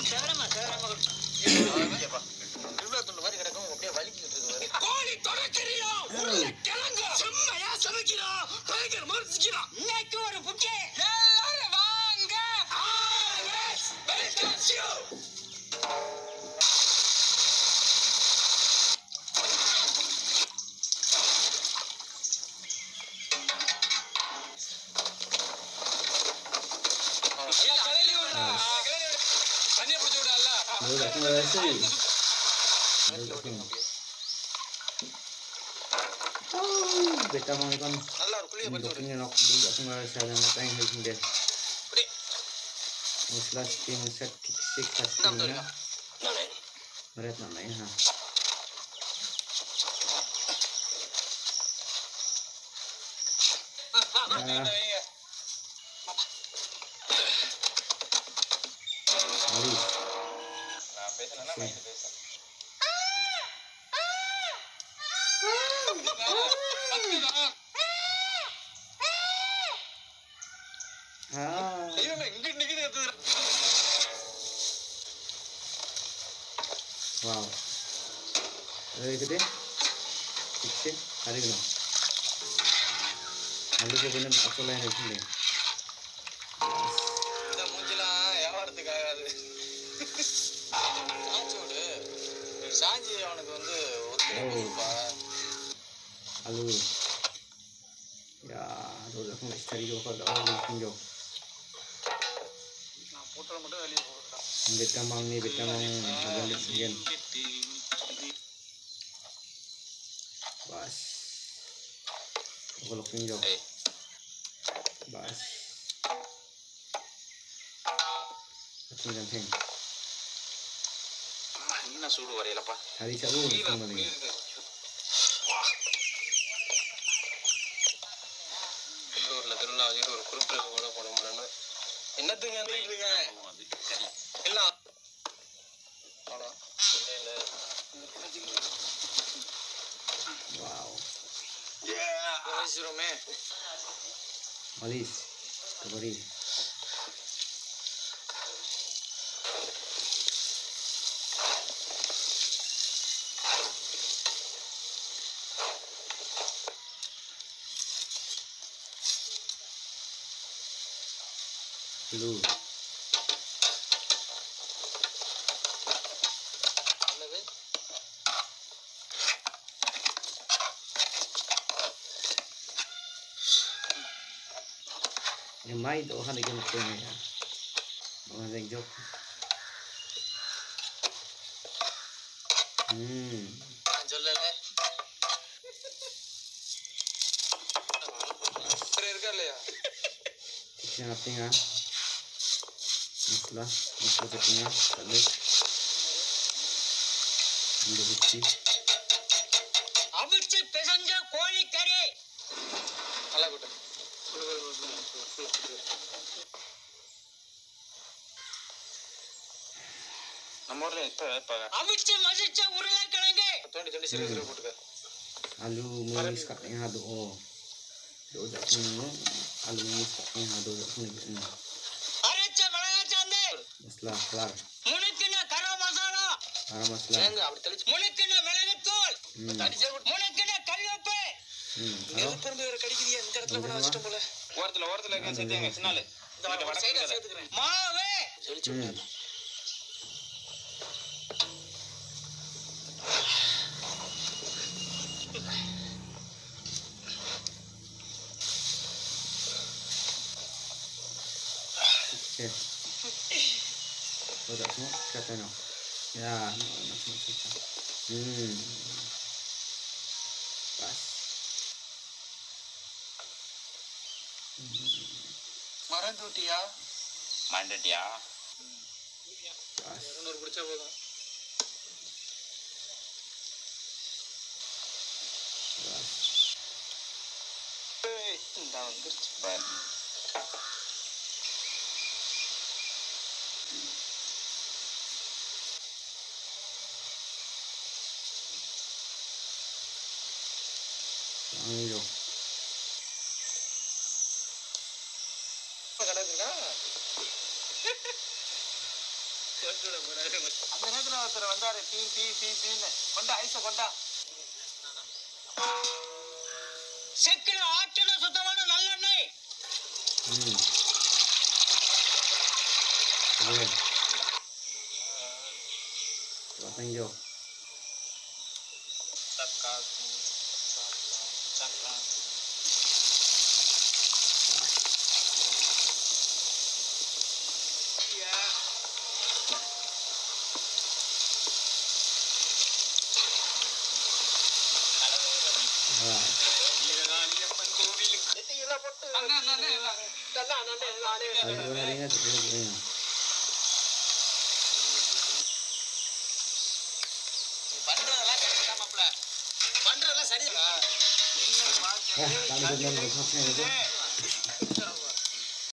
சேரமா சேரமா திருவிழா துண்டு மாதிரி கிடக்கும் அப்படியே வலிக்கிட்டு இருக்கு பாரு. கோழி தொடக்கிறியா உருளை கிழங்கு செம்மையா சமைக்கிறோம் பயங்கரமா ருசிக்கிறோம் இன்னைக்கு ஒரு புக்கே எல்லாரும் வாங்க RS welcomes you. எல்லாம் கலையில விடுறா, கலையில விடு. தண்ணியை பிடிச்சு விடால Baru dah tengah rasa ni. Baru dah tengah. Oh, beta mau ikan. நல்லா ஒரு குழியை Ini பறிச்சு dah விடு punya nak baru dah tengah rasa dan apa yang hari ini. அப்படி Muslah skin set sik இந்தாம் kasih ni. தருங்க நானே Berat nak main ha. வைங்க. Ali. நான் பேசணும்னா மைண்ட் பேசுறேன் Ah. தெய்வமே இங்க நிக்குது கத்துது Wow. Ada ikut dia. Fix Hari kena. Lalu kau benar apa lain lagi ni? இந்த மூஞ்சிலாம் வியாபாரத்துக்கு ஆகாது சாஞ்சி விடு சாஞ்சி அவனுக்கு வந்து ஒரு கிலோ Oh. கொடுப்பா Lalu. Ya, tu dah kena cari kau kalau orang pinjau. நான் போட்டுற மட்டும் வெளியே போடுறேன் Bet tambang ni, bet tambang ada ni sekian. Bas. Kalau pinjau. ஏய் Bas. Aku dah teng. என்ன சூடு வரையலப்பா Hari satu கீழே tengah ni. குளிருது. திருவூர்ல திருவிழா வச்சுட்டு ஒரு குறுக்கு கூட போட முடியல என்னத்துங்க இருந்துருக்கீங்க எல்லாம் அவ்வளோ. இல்ல, இல்ல. Wow. பேசுறோமே Malis. Kabari. Blue. என்னது Yang mai tu orang lagi nak ni. Orang lagi jawab. Hmm. நான் சொல்லல வேற இருக்கா இல்லையா Kita nak tengah. Maslah, maslah ke tengah. Tak boleh. Ini bukti. அவிச்சு பிசைஞ்ச கோழிக்கறி நல்லா கூட்டு நம்ம ஊர்ல இப்ப வைப்பாங்க அவிச்சு மசிச்ச உருளைக்கிழங்கு தோண்டி தோண்டி சிறு சிறு போட்டுக்க Alu manis kat tengah tu. Oh. Duk tak punya. Alu manis kat tengah tu. Tak punya. Hmm. அரைச்ச மிளகாச்சாந்து Maslah, kelar. முனுக்கின கரம் மசாலா Arah maslah. ஏங்க அப்படி தெளிச்சு முனுக்கின மிளகுத்தூள் Hmm. தடிச்சே முனுக்கின கல்லுப்பு Hmm. நெருப்பருந்து வேற கடிக்குதியா இந்த இடத்துல கூட வச்சிட்டோம் போல ஓரத்துல ஓரத்துல இருக்க சேர்த்துங்க சின்னாலு இந்த வட சைடுல சேர்த்துக்கிறேன் மாவு தெளிச்சு Hmm. விட்டாரு. Okay. Oh, tak semua. Kata nak. Ya, nak nak semua susah. Hmm. Pas. மறந்துட்டியா மாண்டட்டியா Pas. இருநூறு பிடிச்சா போதும் Pas. இந்த வந்துருச்சு பாரு Ayo. கிடக்குதா அந்த நேரத்துல ஒருத்தர் வந்தாரு பீ பீ பீ பீன்னு கொண்டா ஐஸ கொண்டா செக்கில் ஆற்றின சுத்தமான நல்லெண்ணெய் ம் Good. Patenjo. சக்கா சக்கா Right. வீரகாளியம்மன் கோவிலுக்கு அண்ணா அண்ணா அண்ணா Ada dua hari ingat dua hari. பண்றதெல்லாம் கரெக்டா மாப்ள பண்றதெல்லாம் சரியா Eh, kami sudah bersama ini.